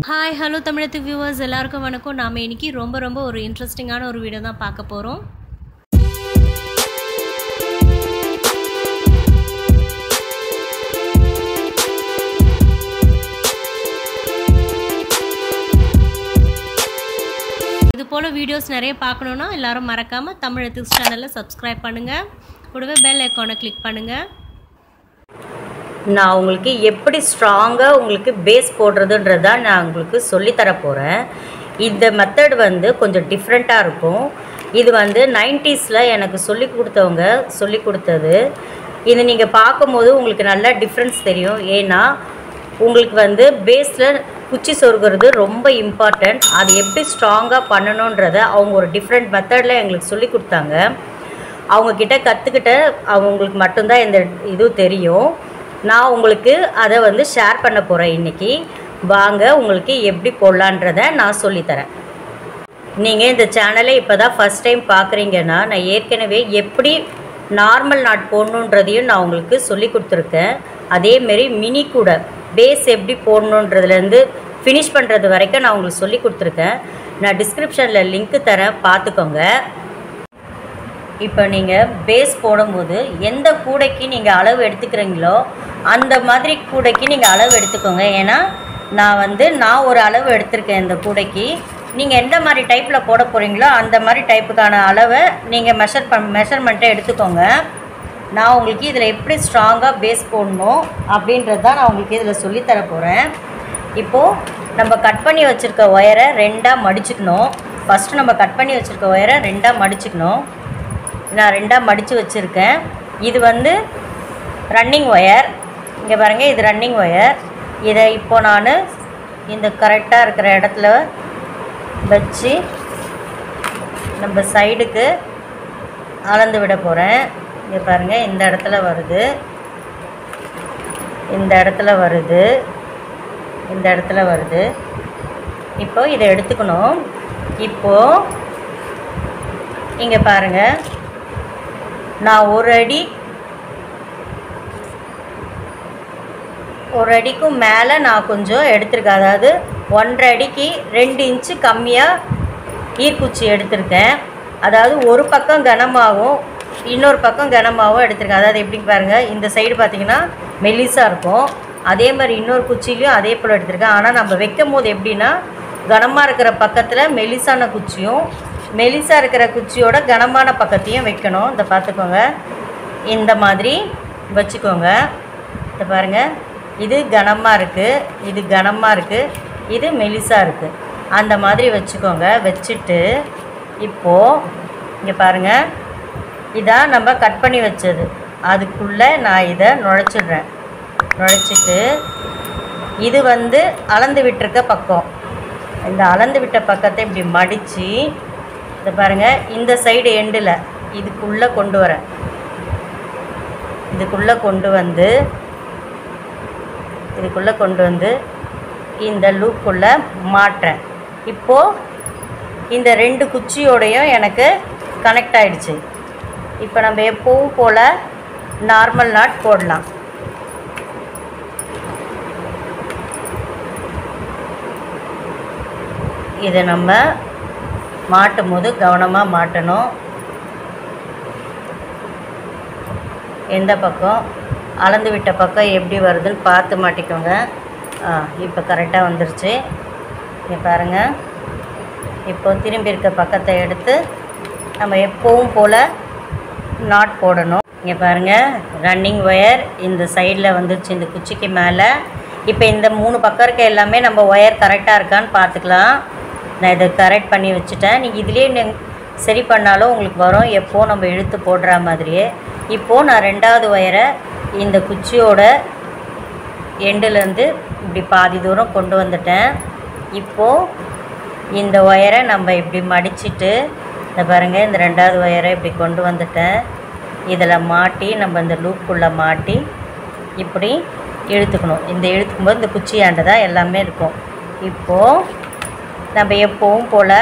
hi hello தமிழத்து viewers எல்லாருக்கும் வணக்கம் நாம் இன்னைக்கு ரொம்ப ரொம்ப ஒரு இன்ட்ரெஸ்டிங்கான ஒரு வீடியோ தான் பார்க்க போகிறோம் இது போல் வீடியோஸ் நிறைய பார்க்கணுன்னா எல்லாரும் மறக்காமல் தமிழ் எத்திக்ஸ் சேனலை சப்ஸ்கிரைப் பண்ணுங்கள் கூடவே பெல் ஐக்கானை கிளிக் பண்ணுங்கள் நான் உங்களுக்கு எப்படி ஸ்ட்ராங்காக உங்களுக்கு பேஸ் போடுறதுன்றத நான் உங்களுக்கு சொல்லித்தர போகிறேன் இந்த மெத்தட் வந்து கொஞ்சம் டிஃப்ரெண்ட்டாக இருக்கும் இது வந்து நைன்டிஸில் எனக்கு சொல்லி கொடுத்தவங்க சொல்லி கொடுத்தது இது நீங்கள் பார்க்கும்போது உங்களுக்கு நல்ல டிஃப்ரென்ஸ் தெரியும் ஏன்னா உங்களுக்கு வந்து பேஸில் குச்சி சொருகிறது ரொம்ப இம்பார்ட்டண்ட் அது எப்படி ஸ்ட்ராங்காக பண்ணணுன்றத அவங்க ஒரு டிஃப்ரெண்ட் மெத்தடில் எங்களுக்கு சொல்லி கொடுத்தாங்க அவங்கக்கிட்ட கற்றுக்கிட்ட அவங்களுக்கு மட்டும்தான் இந்த இது தெரியும் நான் உங்களுக்கு அதை வந்து ஷேர் பண்ண போகிறேன் இன்றைக்கி வாங்க உங்களுக்கு எப்படி போடலான்றதை நான் சொல்லித்தரேன் நீங்கள் இந்த சேனலை இப்போ தான் ஃபஸ்ட் டைம் பார்க்குறீங்கன்னா நான் ஏற்கனவே எப்படி நார்மல் நாட் போடணுன்றதையும் நான் உங்களுக்கு சொல்லி கொடுத்துருக்கேன் அதேமாரி மினி கூட பேஸ் எப்படி போடணுன்றதுலேருந்து ஃபினிஷ் பண்ணுறது வரைக்கும் நான் உங்களுக்கு சொல்லி கொடுத்துருக்கேன் நான் டிஸ்கிரிப்ஷனில் லிங்க்கு தரேன் பார்த்துக்கோங்க இப்போ நீங்கள் பேஸ் போடும்போது எந்த கூடைக்கு நீங்கள் அளவு எடுத்துக்கிறீங்களோ அந்த மாதிரி கூடைக்கு நீங்கள் அளவு எடுத்துக்கோங்க ஏன்னா நான் வந்து நான் ஒரு அளவு எடுத்திருக்கேன் இந்த கூடைக்கு நீங்கள் எந்த மாதிரி டைப்பில் போட போகிறீங்களோ அந்த மாதிரி டைப்புக்கான அளவை நீங்கள் மெஷர் பண் மெஷர்மெண்ட்டை எடுத்துக்கோங்க நான் உங்களுக்கு இதில் எப்படி ஸ்ட்ராங்காக பேஸ் போடணும் அப்படின்றது தான் நான் உங்களுக்கு இதில் சொல்லித்தர போகிறேன் இப்போது நம்ம கட் பண்ணி வச்சுருக்க ஒயரை ரெண்டாக மடிச்சுக்கணும் ஃபஸ்ட்டு நம்ம கட் பண்ணி வச்சுருக்க ஒயரை ரெண்டாக மடிச்சுக்கணும் நான் ரெண்டாக மடித்து வச்சுருக்கேன் இது வந்து ரன்னிங் ஒயர் இங்கே பாருங்கள் இது ரன்னிங் ஒயர் இதை இப்போ நான் இந்த கரெக்டாக இருக்கிற இடத்துல வச்சு நம்ம சைடுக்கு அளந்து விட போகிறேன் இங்கே பாருங்கள் இந்த இடத்துல வருது இந்த இடத்துல வருது இந்த இடத்துல வருது இப்போ இதை எடுத்துக்கணும் இப்போது இங்கே பாருங்கள் நான் ஒரு அடி ஒரு அடிக்கும் மேலே நான் கொஞ்சம் எடுத்திருக்கேன் அதாவது ஒன்றரை அடிக்கு ரெண்டு இன்ச்சு கம்மியாக ஈர்க்குச்சி எடுத்திருக்கேன் அதாவது ஒரு பக்கம் கனமாகவும் இன்னொரு பக்கம் கனமாகவும் எடுத்திருக்கேன் அதாவது எப்படி பாருங்கள் இந்த சைடு பார்த்திங்கன்னா மெல்லிஸாக இருக்கும் அதே மாதிரி இன்னொரு குச்சிலையும் அதே போல் எடுத்திருக்கேன் ஆனால் நம்ம வைக்கும் போது எப்படின்னா கனமாக இருக்கிற பக்கத்தில் மெலிசான குச்சியும் மெலிசாக இருக்கிற குச்சியோட கனமான பக்கத்தையும் வைக்கணும் இதை பார்த்துக்கோங்க இந்த மாதிரி வச்சுக்கோங்க இதை பாருங்கள் இது கனமாக இருக்குது இது கனமாக இருக்குது இது மெலிசாக இருக்குது அந்த மாதிரி வச்சுக்கோங்க வச்சுட்டு இப்போது இங்கே பாருங்கள் இதான் நம்ம கட் பண்ணி வச்சது அதுக்குள்ளே நான் இதை நுழைச்சிடுறேன் நுழைச்சிட்டு இது வந்து அளந்து விட்டுருக்க பக்கம் இந்த அளந்து விட்ட பக்கத்தை இப்படி மடித்து இதை பாருங்கள் இந்த சைடு எண்டில் இதுக்குள்ளே கொண்டு வரேன் இதுக்குள்ளே கொண்டு வந்து இதுக்குள்ளே கொண்டு வந்து இந்த லூப்புக்குள்ளே மாட்டுறேன் இப்போது இந்த ரெண்டு குச்சியோடையும் எனக்கு கனெக்ட் ஆகிடுச்சு இப்போ நம்ம எப்பவும் போல் நார்மல் நாட் போடலாம் இதை நம்ம மாட்டும் போது கவனமாக மாட்டணும் எந்த பக்கம் அளந்து விட்ட பக்கம் எப்படி வருதுன்னு பார்த்து மாட்டிக்கோங்க ஆ இப்போ கரெக்டாக வந்துருச்சு இங்கே பாருங்கள் இப்போ திரும்பி இருக்க பக்கத்தை எடுத்து நம்ம எப்பவும் போல் நாட் போடணும் இங்கே பாருங்கள் ரன்னிங் ஒயர் இந்த சைடில் வந்துருச்சு இந்த குச்சிக்கு மேலே இப்போ இந்த மூணு பக்கம் இருக்க எல்லாமே நம்ம ஒயர் கரெக்டாக இருக்கான்னு பார்த்துக்கலாம் நான் இதை கரெக்ட் பண்ணி வச்சுட்டேன் நீங்கள் இதுலேயே சரி பண்ணாலும் உங்களுக்கு வரும் எப்போது நம்ம இழுத்து போடுற மாதிரியே இப்போது நான் ரெண்டாவது ஒயரை இந்த குச்சியோட எண்டுலேருந்து இப்படி பாதி தூரம் கொண்டு வந்துட்டேன் இப்போது இந்த ஒயரை நம்ம இப்படி மடிச்சிட்டு இந்த பாருங்கள் இந்த ரெண்டாவது ஒயரை இப்படி கொண்டு வந்துட்டேன் இதில் மாட்டி நம்ம இந்த லூப்புக்குள்ளே மாட்டி இப்படி இழுத்துக்கணும் இந்த இழுத்துக்கும் போது இந்த குச்சியாண்டு தான் எல்லாமே இருக்கும் இப்போது நம்ம எப்பவும் போல்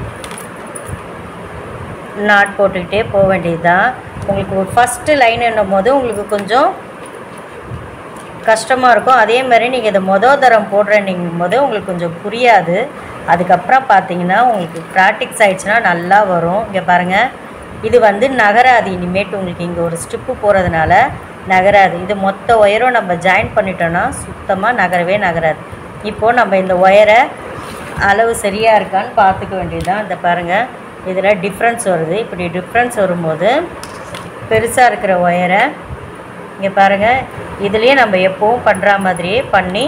நாட் போட்டுக்கிட்டே போக வேண்டியது தான் உங்களுக்கு ஃபஸ்ட்டு லைன் என்னும் போது உங்களுக்கு கொஞ்சம் கஷ்டமாக இருக்கும் அதே மாதிரி நீங்கள் இதை மொதல் தரம் போடுறேன்னுங்கும் போது உங்களுக்கு கொஞ்சம் புரியாது அதுக்கப்புறம் பார்த்தீங்கன்னா உங்களுக்கு ப்ராக்டிக்ஸ் ஆயிடுச்சுன்னா நல்லா வரும் இங்கே பாருங்கள் இது வந்து நகராது இனிமேட்டு உங்களுக்கு இங்கே ஒரு ஸ்டிப்பு போகிறதுனால நகராது இது மொத்த ஒயரும் நம்ம ஜாயின் பண்ணிட்டோன்னா சுத்தமாக நகரவே நகராது இப்போது நம்ம இந்த ஒயரை அளவு சரியாக இருக்கான்னு பார்த்துக்க வேண்டியதுதான் இந்த பாருங்கள் இதில் டிஃப்ரென்ஸ் வருது இப்படி டிஃப்ரென்ஸ் வரும்போது பெருசாக இருக்கிற ஒயரை இங்கே பாருங்கள் இதுலேயே நம்ம எப்போவும் பண்ணுற மாதிரியே பண்ணி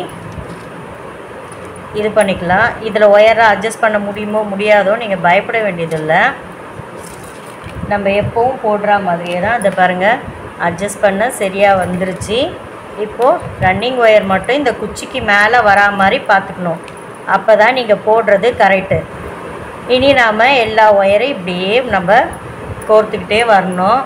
இது பண்ணிக்கலாம் இதில் ஒயரை அட்ஜஸ்ட் பண்ண முடியுமோ முடியாதோ நீங்கள் பயப்பட வேண்டியதில்லை நம்ம எப்போவும் போடுற மாதிரியே தான் இதை பாருங்கள் அட்ஜஸ்ட் பண்ண சரியாக வந்துருச்சு இப்போது ரன்னிங் ஒயர் மட்டும் இந்த குச்சிக்கு மேலே வரா மாதிரி பார்த்துக்கணும் அப்போ தான் நீங்கள் போடுறது கரெக்டு இனி நாம் எல்லா ஒயரையும் இப்படியே நம்ம கோர்த்துக்கிட்டே வரணும்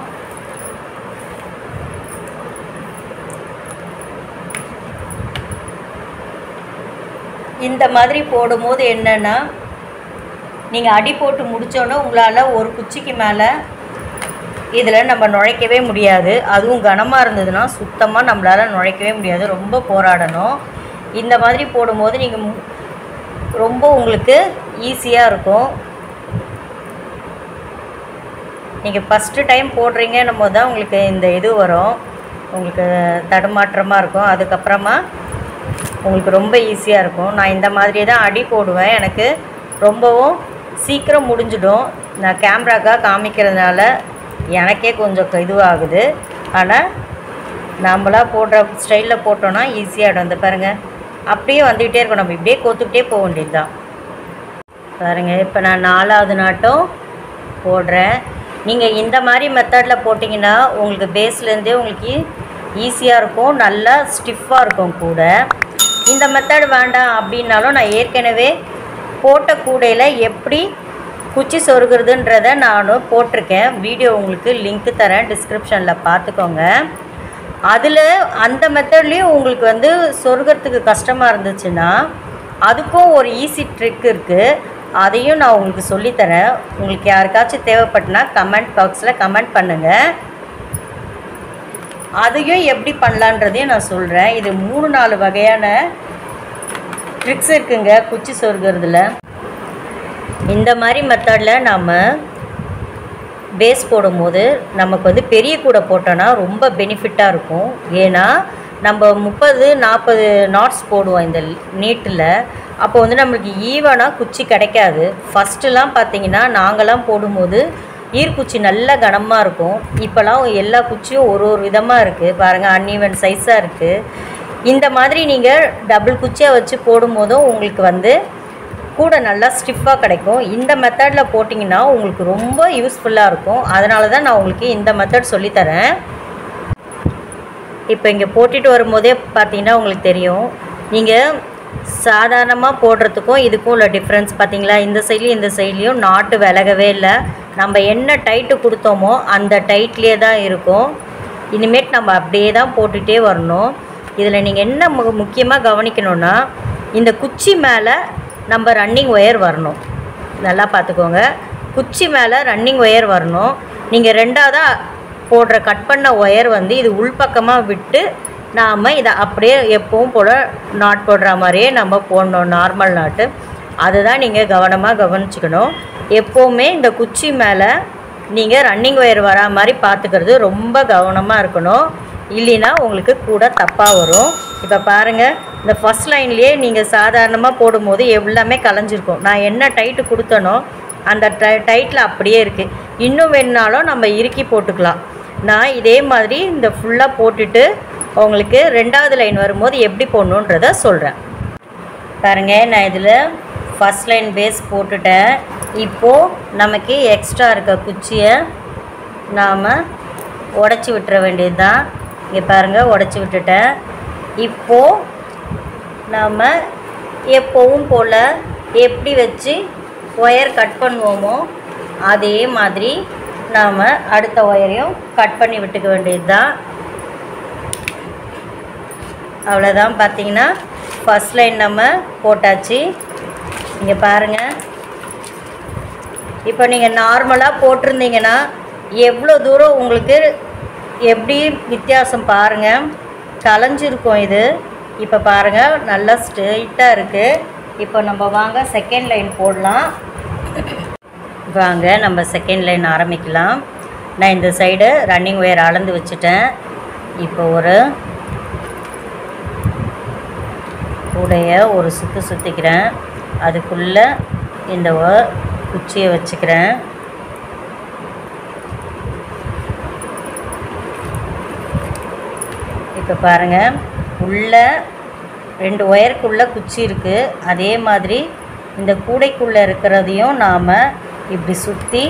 இந்த மாதிரி போடும்போது என்னென்னா நீங்கள் அடி போட்டு முடித்தோன்னே உங்களால் ஒரு குச்சிக்கு மேலே இதில் நம்ம நுழைக்கவே முடியாது அதுவும் கனமாக இருந்ததுன்னா சுத்தமாக நம்மளால் நுழைக்கவே முடியாது ரொம்ப போராடணும் இந்த மாதிரி போடும்போது நீங்கள் மு- ரொம்ப உங்களுக்கு ஈஸியாக இருக்கும் நீங்கள் ஃபஸ்ட்டு டைம் போடுறீங்கன்னும் போது தான் உங்களுக்கு இந்த இது வரும் உங்களுக்கு தடுமாற்றமாக இருக்கும் அதுக்கப்புறமா உங்களுக்கு ரொம்ப ஈஸியாக இருக்கும் நான் இந்த மாதிரி தான் அடி போடுவேன் எனக்கு ரொம்பவும் சீக்கிரம் முடிஞ்சிடும் நான் கேமராக்காக காமிக்கிறதுனால எனக்கே கொஞ்சம் இதுவாகுது ஆனால் நம்மளா போடுற ஸ்டைலில் போட்டோன்னா ஈஸியாகிடும் இந்த பாருங்கள் அப்படியே வந்துக்கிட்டே இருக்கும் நம்ம இப்படியே கோத்துக்கிட்டே போக வேண்டியது தான் பாருங்க இப்போ நான் நாலாவது நாட்டம் போடுறேன் நீங்கள் இந்த மாதிரி மெத்தடில் போட்டிங்கன்னா உங்களுக்கு பேஸ்லேருந்தே உங்களுக்கு ஈஸியாக இருக்கும் நல்லா ஸ்டிஃபாக இருக்கும் கூட இந்த மெத்தட் வேண்டாம் அப்படின்னாலும் நான் ஏற்கனவே போட்ட கூடையில் எப்படி குச்சி சொருகிறதுன்றத நானும் போட்டிருக்கேன் வீடியோ உங்களுக்கு லிங்க் தரேன் டிஸ்கிரிப்ஷனில் பார்த்துக்கோங்க அதில் அந்த மெத்தட்லேயும் உங்களுக்கு வந்து சொருகிறதுக்கு கஷ்டமாக இருந்துச்சுன்னா அதுக்கும் ஒரு ஈஸி ட்ரிக் இருக்குது அதையும் நான் உங்களுக்கு சொல்லித்தரேன் உங்களுக்கு யாருக்காச்சும் தேவைப்பட்டுனா கமெண்ட் பாக்ஸில் கமெண்ட் பண்ணுங்கள் அதையும் எப்படி பண்ணலான்றதையும் நான் சொல்கிறேன் இது மூணு நாலு வகையான ட்ரிக்ஸ் இருக்குங்க குச்சி சொருகிறதுல இந்த மாதிரி மெத்தடில் நாம் பேஸ் போடும்போது நமக்கு வந்து பெரிய கூடை போட்டோன்னா ரொம்ப பெனிஃபிட்டாக இருக்கும் ஏன்னா நம்ம முப்பது நாற்பது நாட்ஸ் போடுவோம் இந்த நீட்டில் அப்போ வந்து நம்மளுக்கு ஈவனாக குச்சி கிடைக்காது ஃபஸ்ட்டுலாம் பார்த்தீங்கன்னா நாங்களாம் போடும்போது ஈர்க்குச்சி நல்ல கனமாக இருக்கும் இப்போலாம் எல்லா குச்சியும் ஒரு ஒரு விதமாக இருக்குது பாருங்கள் அன்ஈவன் சைஸாக இருக்குது இந்த மாதிரி நீங்கள் டபுள் குச்சியாக வச்சு போடும்போதும் உங்களுக்கு வந்து கூட நல்லா ஸ்டிஃபாக கிடைக்கும் இந்த மெத்தடில் போட்டிங்கன்னா உங்களுக்கு ரொம்ப யூஸ்ஃபுல்லாக இருக்கும் அதனால தான் நான் உங்களுக்கு இந்த மெத்தட் சொல்லித்தரேன் இப்போ இங்கே போட்டுட்டு வரும்போதே பார்த்தீங்கன்னா உங்களுக்கு தெரியும் நீங்கள் சாதாரணமாக போடுறதுக்கும் இதுக்கும் உள்ள டிஃப்ரென்ஸ் பார்த்தீங்களா இந்த சைட்லேயும் இந்த சைட்லேயும் நாட்டு விலகவே இல்லை நம்ம என்ன டைட்டு கொடுத்தோமோ அந்த டைட்லேயே தான் இருக்கும் இனிமேட் நம்ம அப்படியே தான் போட்டுகிட்டே வரணும் இதில் நீங்கள் என்ன மு முக்கியமாக கவனிக்கணும்னா இந்த குச்சி மேலே நம்ம ரன்னிங் ஒயர் வரணும் நல்லா பார்த்துக்கோங்க குச்சி மேலே ரன்னிங் ஒயர் வரணும் நீங்கள் ரெண்டாவதாக போடுற கட் பண்ண ஒயர் வந்து இது உள்பக்கமாக விட்டு நாம் இதை அப்படியே எப்பவும் போல் நாட் போடுற மாதிரியே நம்ம போடணும் நார்மல் நாட்டு அதுதான் நீங்கள் கவனமாக கவனிச்சுக்கணும் எப்போவுமே இந்த குச்சி மேலே நீங்கள் ரன்னிங் ஒயர் வரா மாதிரி பார்த்துக்கிறது ரொம்ப கவனமாக இருக்கணும் இல்லைன்னா உங்களுக்கு கூட தப்பாக வரும் இப்போ பாருங்கள் இந்த ஃபஸ்ட் லைன்லேயே நீங்கள் சாதாரணமாக போடும்போது எல்லாமே கலைஞ்சிருக்கும் நான் என்ன டைட்டு கொடுத்தனோ அந்த டை டைட்டில் அப்படியே இருக்குது இன்னும் வேணுனாலும் நம்ம இறுக்கி போட்டுக்கலாம் நான் இதே மாதிரி இந்த ஃபுல்லாக போட்டுட்டு உங்களுக்கு ரெண்டாவது லைன் வரும்போது எப்படி போடணுன்றத சொல்கிறேன் பாருங்க நான் இதில் ஃபஸ்ட் லைன் பேஸ் போட்டுட்டேன் இப்போது நமக்கு எக்ஸ்ட்ரா இருக்க குச்சியை நாம் உடச்சி விட்டுற வேண்டியது தான் இங்கே பாருங்கள் உடச்சி விட்டுட்டேன் இப்போது நாம் எப்போவும் போல் எப்படி வச்சு ஒயர் கட் பண்ணுவோமோ அதே மாதிரி நாம் அடுத்த ஒயரையும் கட் பண்ணி விட்டுக்க வேண்டியது தான் அவ்வளோதான் பார்த்தீங்கன்னா ஃபஸ்ட் லைன் நம்ம போட்டாச்சு இங்கே பாருங்கள் இப்போ நீங்கள் நார்மலாக போட்டிருந்தீங்கன்னா எவ்வளோ தூரம் உங்களுக்கு எப்படி வித்தியாசம் பாருங்கள் கலைஞ்சிருக்கும் இது இப்போ பாருங்கள் நல்லா ஸ்ட்ரெயிட்டாக இருக்குது இப்போ நம்ம வாங்க செகண்ட் லைன் போடலாம் வாங்க நம்ம செகண்ட் லைன் ஆரம்பிக்கலாம் நான் இந்த சைடு ரன்னிங் ஒயர் அளந்து வச்சுட்டேன் இப்போ ஒரு கூடைய ஒரு சுற்று சுற்றிக்கிறேன் அதுக்குள்ளே இந்த ஒ- குச்சியை வச்சுக்கிறேன் இப்போ பாருங்கள் உள்ள ரெண்டு ஒயருக்குள்ளே குச்சி இருக்குது அதே மாதிரி இந்த கூடைக்குள்ளே இருக்கிறதையும் நாம் இப்படி சுற்றி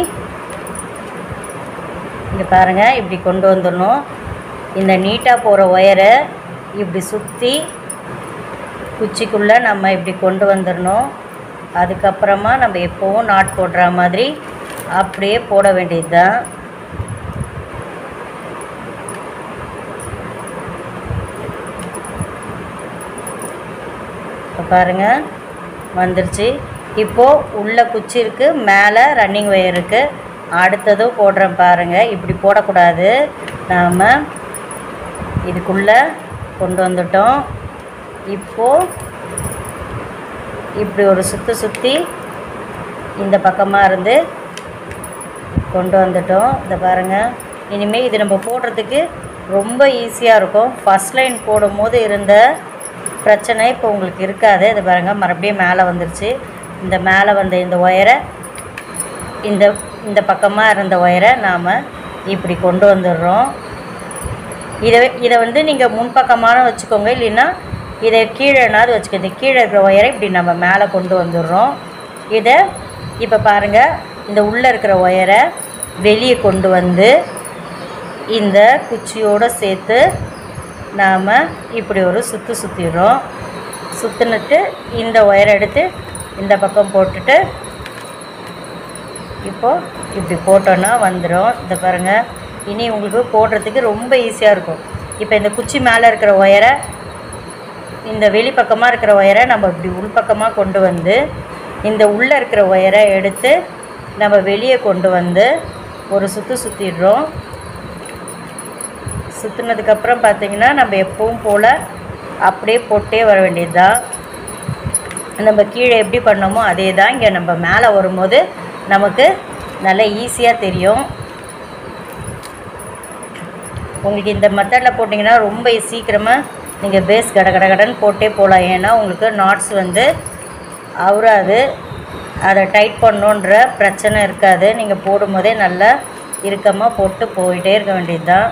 இங்கே பாருங்கள் இப்படி கொண்டு வந்துடணும் இந்த நீட்டாக போகிற ஒயரை இப்படி சுற்றி குச்சிக்குள்ளே நம்ம இப்படி கொண்டு வந்துடணும் அதுக்கப்புறமா நம்ம எப்போவும் நாட் போடுற மாதிரி அப்படியே போட வேண்டியது தான் இப்போ பாருங்கள் வந்துருச்சு இப்போது உள்ள குச்சி இருக்குது மேலே ரன்னிங் ஒயர் இருக்குது அடுத்ததும் போடுறேன் பாருங்கள் இப்படி போடக்கூடாது நாம் இதுக்குள்ளே கொண்டு வந்துட்டோம் இப்போது இப்படி ஒரு சுற்றி சுற்றி இந்த பக்கமாக இருந்து கொண்டு வந்துட்டோம் இதை பாருங்கள் இனிமேல் இது நம்ம போடுறதுக்கு ரொம்ப ஈஸியாக இருக்கும் ஃபஸ்ட் லைன் போடும்போது இருந்த பிரச்சனை இப்போ உங்களுக்கு இருக்காது இது பாருங்கள் மறுபடியும் மேலே வந்துருச்சு இந்த மேலே வந்த இந்த ஒயரை இந்த இந்த பக்கமாக இருந்த ஒயரை நாம் இப்படி கொண்டு வந்துடுறோம் இதை இதை வந்து நீங்கள் முன்பக்கமான வச்சுக்கோங்க இல்லைன்னா இதை கீழேனாவது வச்சுக்கோங்க கீழே இருக்கிற ஒயரை இப்படி நம்ம மேலே கொண்டு வந்துடுறோம் இதை இப்போ பாருங்கள் இந்த உள்ளே இருக்கிற ஒயரை வெளியே கொண்டு வந்து இந்த குச்சியோடு சேர்த்து நாம் இப்படி ஒரு சுற்று சுற்றிடுறோம் சுற்றினுட்டு இந்த ஒயரை எடுத்து இந்த பக்கம் போட்டுட்டு இப்போது இப்படி போட்டோன்னா வந்துடும் இந்த பாருங்கள் இனி உங்களுக்கு போடுறதுக்கு ரொம்ப ஈஸியாக இருக்கும் இப்போ இந்த குச்சி மேலே இருக்கிற ஒயரை இந்த வெளிப்பக்கமாக இருக்கிற ஒயரை நம்ம இப்படி உள்பக்கமாக கொண்டு வந்து இந்த உள்ளே இருக்கிற ஒயரை எடுத்து நம்ம வெளியே கொண்டு வந்து ஒரு சுற்று சுற்றிடுறோம் சுற்றுனதுக்கப்புறம் பார்த்தீங்கன்னா நம்ம எப்பவும் போல் அப்படியே போட்டே வர வேண்டியது தான் நம்ம கீழே எப்படி பண்ணோமோ அதே தான் இங்கே நம்ம மேலே வரும்போது நமக்கு நல்லா ஈஸியாக தெரியும் உங்களுக்கு இந்த மெத்தடில் போட்டிங்கன்னா ரொம்ப சீக்கிரமாக நீங்கள் பேஸ் கட கட கடன்னு போட்டே போகலாம் ஏன்னா உங்களுக்கு நாட்ஸ் வந்து அவுறாது அதை டைட் பண்ணோன்ற பிரச்சனை இருக்காது நீங்கள் போடும்போதே நல்லா இறுக்கமாக போட்டு போயிட்டே இருக்க வேண்டியது தான்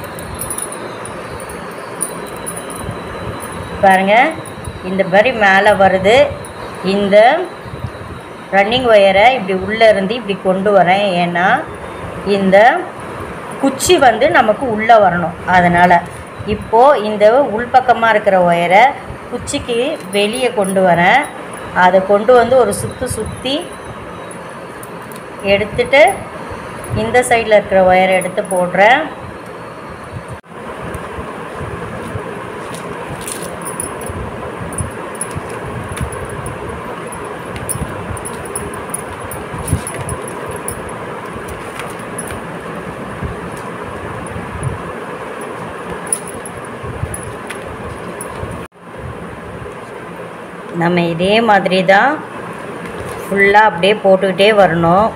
பாருங்கள் இந்த மாதிரி மேலே வருது இந்த ரன்னிங் ஒயரை இப்படி உள்ளே இருந்து இப்படி கொண்டு வரேன் ஏன்னா இந்த குச்சி வந்து நமக்கு உள்ளே வரணும் அதனால் இப்போது இந்த உள்பக்கமாக இருக்கிற ஒயரை குச்சிக்கு வெளியே கொண்டு வரேன் அதை கொண்டு வந்து ஒரு சுற்று சுற்றி எடுத்துட்டு இந்த சைடில் இருக்கிற ஒயரை எடுத்து போடுறேன் நம்ம இதே மாதிரி தான் ஃபுல்லாக அப்படியே போட்டுக்கிட்டே வரணும்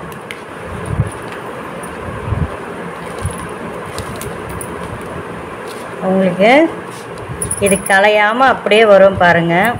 உங்களுக்கு இது கலையாமல் அப்படியே வரும் பாருங்கள்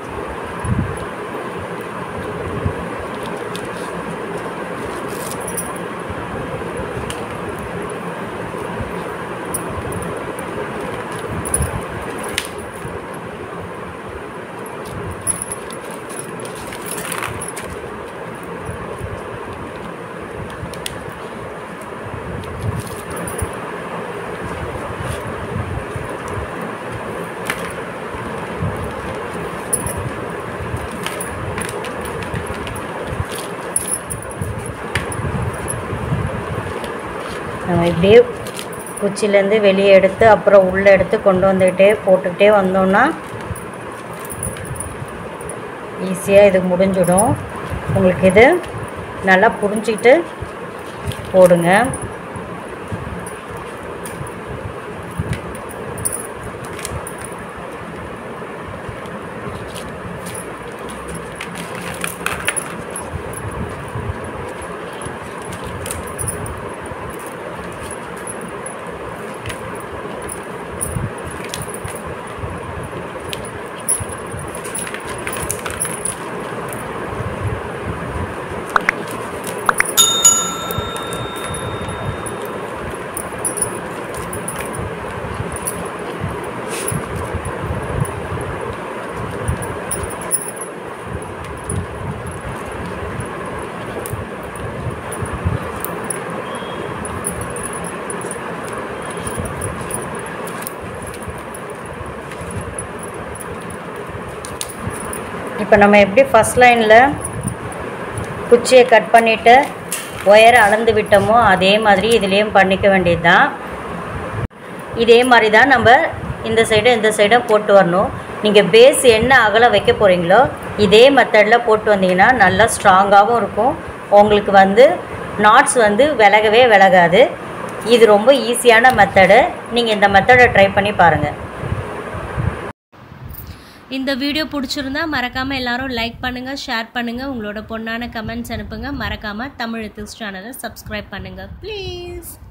நம்ம இப்படியே குச்சிலேருந்து வெளியே எடுத்து அப்புறம் உள்ளே எடுத்து கொண்டு வந்துக்கிட்டே போட்டுக்கிட்டே வந்தோம்னா ஈஸியாக இது முடிஞ்சிடும் உங்களுக்கு இது நல்லா புரிஞ்சிக்கிட்டு போடுங்க இப்போ நம்ம எப்படி ஃபஸ்ட் லைனில் குச்சியை கட் பண்ணிவிட்டு ஒயரை அளந்து விட்டோமோ அதே மாதிரி இதுலேயும் பண்ணிக்க வேண்டியது தான் இதே மாதிரி தான் நம்ம இந்த சைடும் இந்த சைடும் போட்டு வரணும் நீங்கள் பேஸ் என்ன அகலம் வைக்க போகிறீங்களோ இதே மெத்தடில் போட்டு வந்தீங்கன்னா நல்லா ஸ்ட்ராங்காகவும் இருக்கும் உங்களுக்கு வந்து நாட்ஸ் வந்து விலகவே விலகாது இது ரொம்ப ஈஸியான மெத்தடு நீங்கள் இந்த மெத்தடை ட்ரை பண்ணி பாருங்கள் இந்த வீடியோ பிடிச்சிருந்தா மறக்காமல் எல்லாரும் லைக் பண்ணுங்கள் ஷேர் பண்ணுங்கள் உங்களோட பொண்ணான கமெண்ட்ஸ் அனுப்புங்க மறக்காமல் தமிழ் எத்திக்ஸ் சேனலை சப்ஸ்கிரைப் பண்ணுங்கள் ப்ளீஸ்